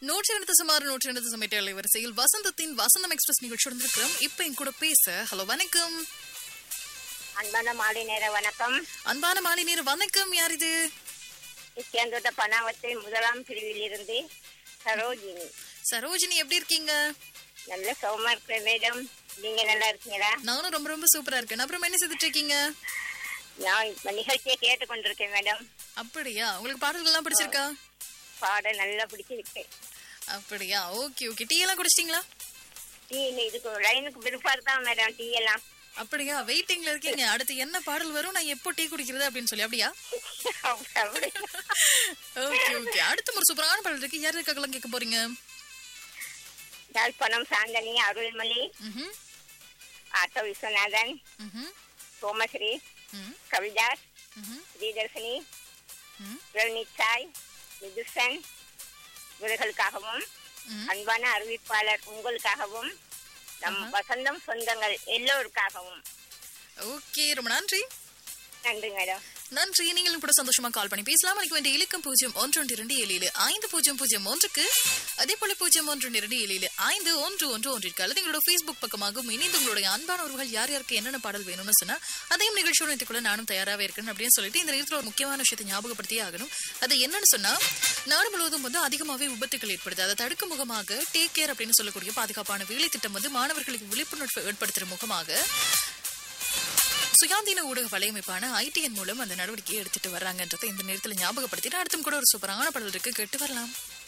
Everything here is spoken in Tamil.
நூற்றி ரெண்டு சுமார் நூற்றி ரெண்டு சமையல் வரிசையில் வசந்தத்தின் வசந்தம் எக்ஸ்பிரஸ் நிகழ்ச்சி இருக்கிறோம் இப்ப என் கூட பேச ஹலோ வணக்கம் அன்பான மாலை நேர வணக்கம் அன்பான மாலை நேரம் வணக்கம் யார் இது சேர்ந்துள்ள பணாவத்தை முதலாம் பிரிவில் இருந்து சரோஜினி சரோஜினி எப்படி இருக்கீங்க நல்ல சௌமா இருக்கிற மேடம் நீங்க நல்லா இருக்கீங்களா நானும் ரொம்ப ரொம்ப சூப்பரா இருக்கேன் அப்புறம் என்ன செய்துட்டு இருக்கீங்க நான் இப்ப நிகழ்ச்சியை கேட்டுக்கொண்டிருக்கேன் மேடம் அப்படியா உங்களுக்கு பாடல்கள் எல்லாம் பிடிச்சிருக்கா பாட நல்லா பிடிச்சிருக்கு அப்படியா ஓகே ஓகே டீ எல்லாம் குடிச்சிட்டீங்களா டீ இதுக்கு லைனுக்கு பிற்பாடு தான் மேடம் டீ எல்லாம் அப்படியா வெயிட்டிங்ல இருக்கீங்க அடுத்து என்ன பாடல் வரும் நான் எப்போ டீ குடிக்கிறது அப்படின்னு சொல்லி அப்படியா அப்படி. ஓகே ஓகே அடுத்து ஒரு சூப்பரான பாடல் இருக்கு யார் இருக்காங்களாம் கேட்க போறீங்க யாழ்ப்பாணம் சாந்தனி அருள்மொழி ம்ஹும், ஆட்டோ விஸ்வநாதன் ம்ஹும், சோமஸ்ரீ ம், கவிதாஸ் ம்ஹும், ஸ்ரீதர்ஷினி ம், ரவினித் சாய் விதுஷன் இவர்களுக்காகவும் ம். அன்பான அறிவிப்பாளர் உங்களுக்காகவும் நம் வசந்தம் சொந்தங்கள் எல்லோருக்காகவும் ஓகே ரொம்ப நன்றி நன்றி மேடம் நன்றி நீங்களும் கூட சந்தோஷமா கால் பண்ணி பேசலாம் அன்னைக்கு வேண்டிய இலக்கம் பூஜ்ஜியம் ஒன்று ஒன்று இரண்டு ஏழு ஏழு ஐந்து பூஜ்ஜியம் பூஜ்ஜியம் ஒன்றுக்கு அதே போல பூஜ்ஜியம் ஒன்று ஒன்று இரண்டு ஏழு ஏழு ஐந்து ஒன்று ஒன்று ஒன்றிற்கு அல்லது எங்களோட ஃபேஸ்புக் பக்கமாகவும் இணைந்து உங்களுடைய அன்பான உறவுகள் யார் யாருக்கு என்னென்ன பாடல் வேணும்னு சொன்னா அதையும் நிகழ்ச்சியோட இணைத்துக்குள்ள நானும் தயாராகவே இருக்கேன் அப்படின்னு சொல்லிட்டு இந்த நேரத்தில் ஒரு முக்கியமான விஷயத்தை ஞாபகப்படுத்தியே ஆகணும் அது என்னன்னு சொன்னா நாடு முழுவதும் வந்து அதிகமாகவே விபத்துகள் ஏற்படுது அதை தடுக்கும் முகமாக டேக் கேர் அப்படின்னு சொல்லக்கூடிய பாதுகாப்பான வேலை திட்டம் வந்து மாணவர்களுக்கு விழிப்புணர்வு ஏற்படுத்துற முகமாக சுயாதீன ஊடக வலையமைப்பான ஐடிஎன் மூலம் அந்த நடவடிக்கையை எடுத்துட்டு வர்றாங்கன்றதை இந்த நேரத்தில் ஞாபகப்படுத்திட்டு அடுத்தும் கூட ஒரு சூப்பரான பாடல் இருக்கு கேட்டு வரலாம்